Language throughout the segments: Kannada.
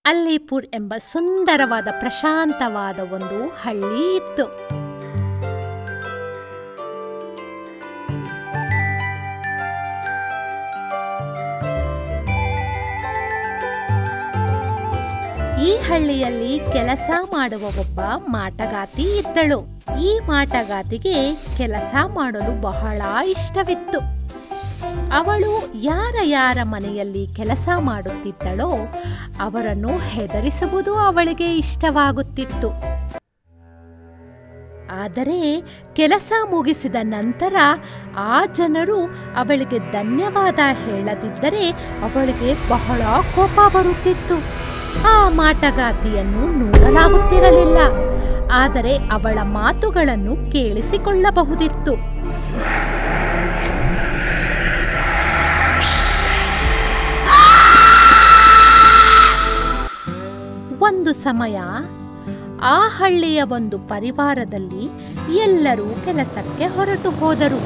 ಅಲ್ಲಿಪುರ್ ಎಂಬ ಸುಂದರವಾದ ಪ್ರಶಾಂತವಾದ ಒಂದು ಹಳ್ಳಿ ಇತ್ತು ಈ ಹಳ್ಳಿಯಲ್ಲಿ ಕೆಲಸ ಮಾಡುವ ಒಬ್ಬ ಮಾಟಗಾತಿ ಇದ್ದಳು ಈ ಮಾಟಗಾತಿಗೆ ಕೆಲಸ ಮಾಡಲು ಬಹಳ ಇಷ್ಟವಿತ್ತು ಅವಳು ಯಾರ ಯಾರ ಮನೆಯಲ್ಲಿ ಕೆಲಸ ಮಾಡುತ್ತಿದ್ದಳೋ ಅವರನ್ನು ಹೆದರಿಸುವುದು ಅವಳಿಗೆ ಇಷ್ಟವಾಗುತ್ತಿತ್ತು ಆದರೆ ಕೆಲಸ ಮುಗಿಸಿದ ನಂತರ ಆ ಜನರು ಅವಳಿಗೆ ಧನ್ಯವಾದ ಹೇಳದಿದ್ದರೆ ಅವಳಿಗೆ ಬಹಳ ಕೋಪ ಬರುತ್ತಿತ್ತು ಆ ಮಾಟಗಾತಿಯನ್ನು ನೋಡಲಾಗುತ್ತಿರಲಿಲ್ಲ ಆದರೆ ಅವಳ ಮಾತುಗಳನ್ನು ಕೇಳಿಸಿಕೊಳ್ಳಬಹುದಿತ್ತು ಒಂದು ಸಮಯ ಆ ಹಳ್ಳಿಯ ಒಂದು ಪರಿವಾರದಲ್ಲಿ ಎಲ್ಲರೂ ಕೆಲಸಕ್ಕೆ ಹೊರಟು ಹೋದರು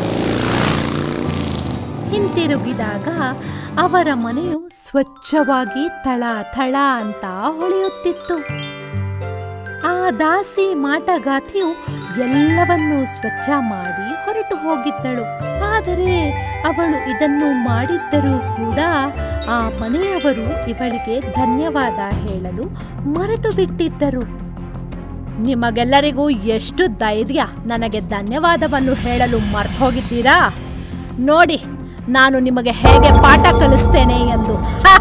ಹಿಂತಿರುಗಿದಾಗ ಅವರ ಮನೆಯು ಸ್ವಚ್ಛವಾಗಿ ತಳ ಥಳ ಅಂತ ಹೊಳೆಯುತ್ತಿತ್ತು ಆ ದಾಸಿ ಮಾಟಗಾತಿಯು ಎಲ್ಲವನ್ನೂ ಸ್ವಚ್ಛ ಮಾಡಿ ಹೊರಟು ಹೋಗಿದ್ದಳು ಆದರೆ ಅವಳು ಇದನ್ನು ಮಾಡಿದ್ದರೂ ಕೂಡ ಆ ಮನೆಯವರು ಇವಳಿಗೆ ಧನ್ಯವಾದ ಹೇಳಲು ಮರೆತು ಬಿಟ್ಟಿದ್ದರು ನಿಮಗೆಲ್ಲರಿಗೂ ಎಷ್ಟು ಧೈರ್ಯ ನನಗೆ ಧನ್ಯವಾದವನ್ನು ಹೇಳಲು ಮರ್ತೋಗಿದ್ದೀರಾ ನೋಡಿ ನಾನು ನಿಮಗೆ ಹೇಗೆ ಪಾಠ ಕಲಿಸ್ತೇನೆ ಎಂದು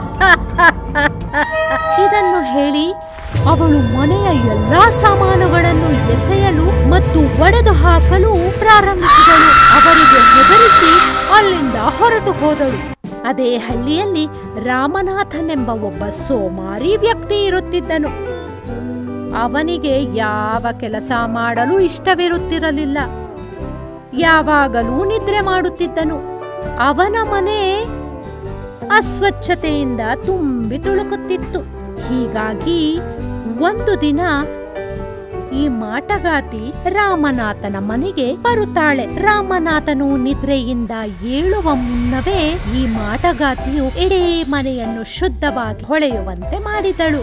ಇದನ್ನು ಹೇಳಿ ಅವಳು ಮನೆಯ ಎಲ್ಲಾ ಸಾಮಾನುಗಳನ್ನು ಎಸೆಯಲು ಮತ್ತು ಒಡೆದು ಹಾಕಲು ಪ್ರಾರಂಭಿಸಿದಳು ಅವರಿಗೆ ಹೆದರಿಸಿ ಅಲ್ಲಿಂದ ಹೊರಟು ಹೋದಳು ಅದೇ ಹಳ್ಳಿಯಲ್ಲಿ ರಾಮನಾಥನೆಂಬ ಒಬ್ಬ ಸೋಮಾರಿ ವ್ಯಕ್ತಿ ಇರುತ್ತಿದ್ದನು ಅವನಿಗೆ ಯಾವ ಕೆಲಸ ಮಾಡಲು ಇಷ್ಟವಿರುತ್ತಿರಲಿಲ್ಲ ಯಾವಾಗಲೂ ನಿದ್ರೆ ಮಾಡುತ್ತಿದ್ದನು ಅವನ ಮನೆ ಅಸ್ವಚ್ಛತೆಯಿಂದ ತುಂಬಿ ತುಳುಕುತ್ತಿತ್ತು ಹೀಗಾಗಿ ಒಂದು ದಿನ ಈ ಮಾಟಗಾತಿ ರಾಮನಾಥನ ಮನೆಗೆ ಬರುತ್ತಾಳೆ ರಾಮನಾಥನು ನಿದ್ರೆಯಿಂದ ಏಳುವ ಮುನ್ನವೇ ಈ ಮಾಟಗಾತಿಯು ಇಡೀ ಮನೆಯನ್ನು ಶುದ್ಧವಾಗಿ ಹೊಳೆಯುವಂತೆ ಮಾಡಿದಳು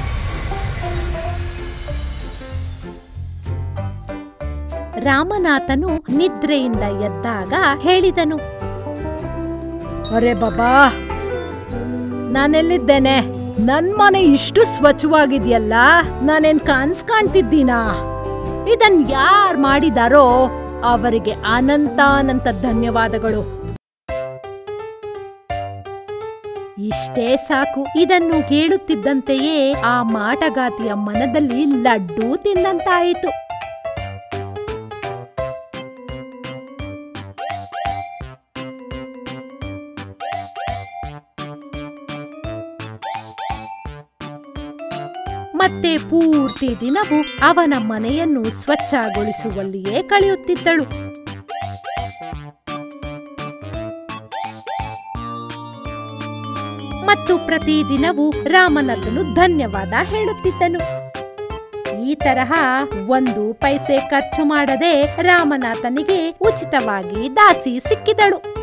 ರಾಮನಾಥನು ನಿದ್ರೆಯಿಂದ ಎದ್ದಾಗ ಹೇಳಿದನು ಅರೆ ಬಾಬಾ ನಾನೆಲ್ಲಿದ್ದೇನೆ ನನ್ ಮನೆ ಇಷ್ಟು ಸ್ವಚ್ಛವಾಗಿದೆಯಲ್ಲ ನಾನೇನ್ ಕನ್ಸ್ ಕಾಣ್ತಿದ್ದೀನಾ ಇದನ್ ಯಾರ್ ಮಾಡಿದಾರೋ ಅವರಿಗೆ ಅನಂತ ಅನಂತ ಧನ್ಯವಾದಗಳು ಇಷ್ಟೇ ಸಾಕು ಇದನ್ನು ಕೇಳುತ್ತಿದ್ದಂತೆಯೇ ಆ ಮಾಟಗಾತಿಯ ಮನದಲ್ಲಿ ಲಡ್ಡು ತಿಂದಂತಾಯಿತು ಮತ್ತೆ ಪೂರ್ತಿ ದಿನವೂ ಅವನ ಮನೆಯನ್ನು ಸ್ವಚ್ಛಗೊಳಿಸುವಲ್ಲಿಯೇ ಕಳೆಯುತ್ತಿದ್ದಳು ಮತ್ತು ಪ್ರತಿದಿನವೂ ರಾಮನಾಥನು ಧನ್ಯವಾದ ಹೇಳುತ್ತಿದ್ದನು ಈ ತರಹ ಒಂದು ಪೈಸೆ ಖರ್ಚು ಮಾಡದೆ ರಾಮನಾಥನಿಗೆ ಉಚಿತವಾಗಿ ದಾಸಿ ಸಿಕ್ಕಿದಳು